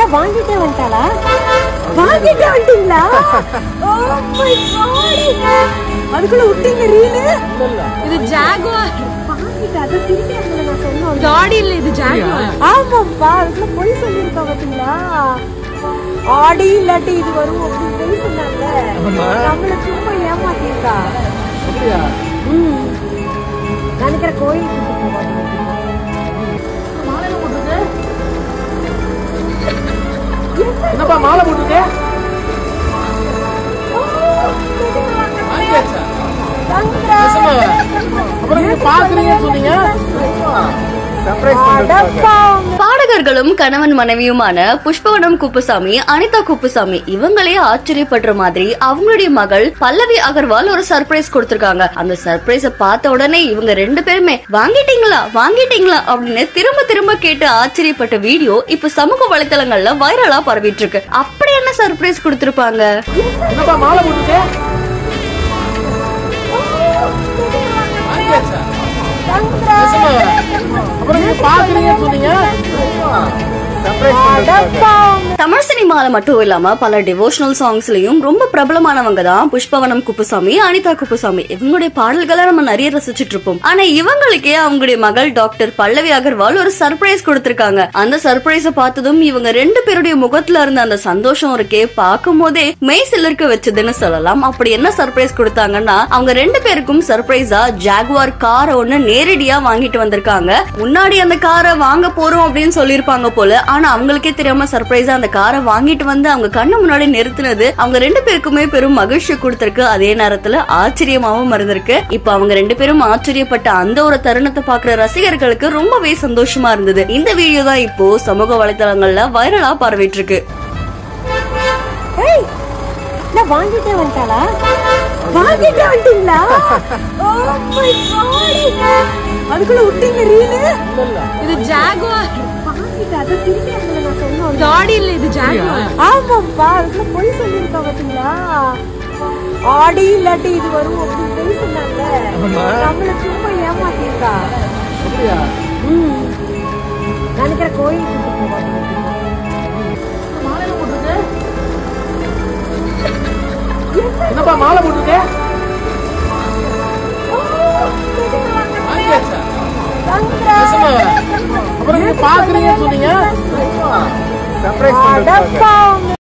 வாங்கிட்டே வந்துட்டாளா வாங்கிட்டே வந்துட்டீங்களா ஓ மை காட் அதுக்குள்ள விட்டீங்க ரீலு இது ஜாகுவார் வாங்கிட்டு அதை திருப்பி அதுல நான் சொன்னோம் காடி இல்ல இது ஜாகுவார் ஆமாப்பா அதுக்குள்ள பொய் சொல்லியிருக்கா பாத்தீங்களா ஆடி இல்லாட்டி இது வரும் அப்படின்னு பொய் சொன்னாங்க நம்மள சும்மா ஏமாத்திருக்கா ம் நினைக்கிற கோயிலுக்கு கூட்டிட்டு போவாங்க. என்னப்பா மாலை போட்டுருக்க வாங்கியாச்சா? சந்திரா. அப்புறம் நீங்க பாக்குறீங்கன்னு சொன்னீங்க சர்ப்ரைஸ் அடப்பா. பாடகர்களும் கணவன் மனைவியுமான புஷ்பவனம் குப்புசாமி அனிதா குப்புசாமி இவங்களே ஆச்சரியப்படுற மாதிரி அவங்களுடைய மகள் பல்லவி அகர்வால் ஒரு சர்ப்ரைஸ் கொடுத்திருக்காங்க அந்த சர்ப்ரைஸ பார்த்த உடனே இவங்க ரெண்டு பேருமே வாங்கிட்டீங்களா வாங்கிட்டீங்களா அப்படின்னு திரும்ப திரும்ப கேட்டு ஆச்சரியப்பட்ட வீடியோ இப்ப சமூக வலைத்தளங்கள்ல வைரலா பரவிட்டு இருக்கு அப்படி என்ன சர்ப்ரைஸ் கொடுத்திருப்பாங்க என்னப்பா மாலை போட்டுருக்க வாங்கியாச்சா? அப்புறம் நீங்க பாக்குறீங்கன்னு சொன்னீங்க சர்ப்ரைஸ் அடப்பா. தமிழ் சினிமால மட்டும் இல்லாம பல டிவோஷனல் சாங்ஸ்லயும் ரொம்ப பிரபலமானவங்க தான் புஷ்பவனம் குப்புசாமி அனிதா குப்புசாமி இவங்களுடைய பாடல்களை நம்ம நிறைய ரசிச்சிட்டு இருப்போம் ஆனா இவங்களுக்கே அவங்களுடைய மகள் டாக்டர் பல்லவி அகர்வால் ஒரு சர்ப்ரைஸ் கொடுத்திருக்காங்க அந்த சர்ப்ரைஸ பார்த்ததும் இவங்க ரெண்டு பேருடைய முகத்துல இருந்த அந்த சந்தோஷம் இருக்கே பார்க்கும் போதே மெய் சிலருக்கு வச்சதுன்னு சொல்லலாம் அப்படி என்ன சர்ப்ரைஸ் கொடுத்தாங்கன்னா அவங்க ரெண்டு பேருக்கும் சர்ப்ரைஸா ஜாகுவார் காரை ஒண்ணு நேரடியா வாங்கிட்டு வந்திருக்காங்க முன்னாடி அந்த காரை வாங்க போறோம் அப்படின்னு சொல்லியிருப்பாங்க போல ஆனா அவங்களுக்கே தெரியாம சர்ப்ரைஸா அந்த காரை வாங்கிட்டு வந்து அவங்க கண்ணு முன்னாடி நிறுத்தினது அவங்க ரெண்டு பேருக்குமே பெரும் மகிழ்ச்சி கொடுத்திருக்கு அதே நேரத்துல ஆச்சரியமாவும் இருந்திருக்கு இப்ப அவங்க ரெண்டு பேரும் ஆச்சரியப்பட்ட அந்த ஒரு தருணத்தை பாக்குற ரசிகர்களுக்கு ரொம்பவே சந்தோஷமா இருந்தது இந்த வீடியோ தான் இப்போ சமூக வலைதளங்கள்ல வைரலா பரவிட்டு இருக்கு ஏய், நான் வாங்கிட்டே வந்துட்டாளா வாங்கிட்டே வந்துட்டீங்களா ஓ மை காட் அதுக்குள்ள விட்டீங்க ரீலு இது ஜாகுவார் வாங்கிட்டு அதை திருப்பி அதுல நான் சொன்னோம் காடி இல்ல இது ஜாகுவார் ஆமாப்பா அதுக்குள்ள பொய் சொல்லியிருக்கா பாத்தீங்களா ஆடி இல்லாட்டி இது வரும் அப்படின்னு பொய் சொன்னாங்க நம்மள சும்மா ஏமாத்திருக்கா ம் நினைக்கிற கோயிலுக்கு கூட்டிட்டு போவாங்க. என்னப்பா மாலை போட்டுருக்க வாங்கியாச்சா? சந்திரா. அப்புறம் நீங்க பாக்குறீங்கன்னு சொன்னீங்க சர்ப்ரைஸ் அடப்பா.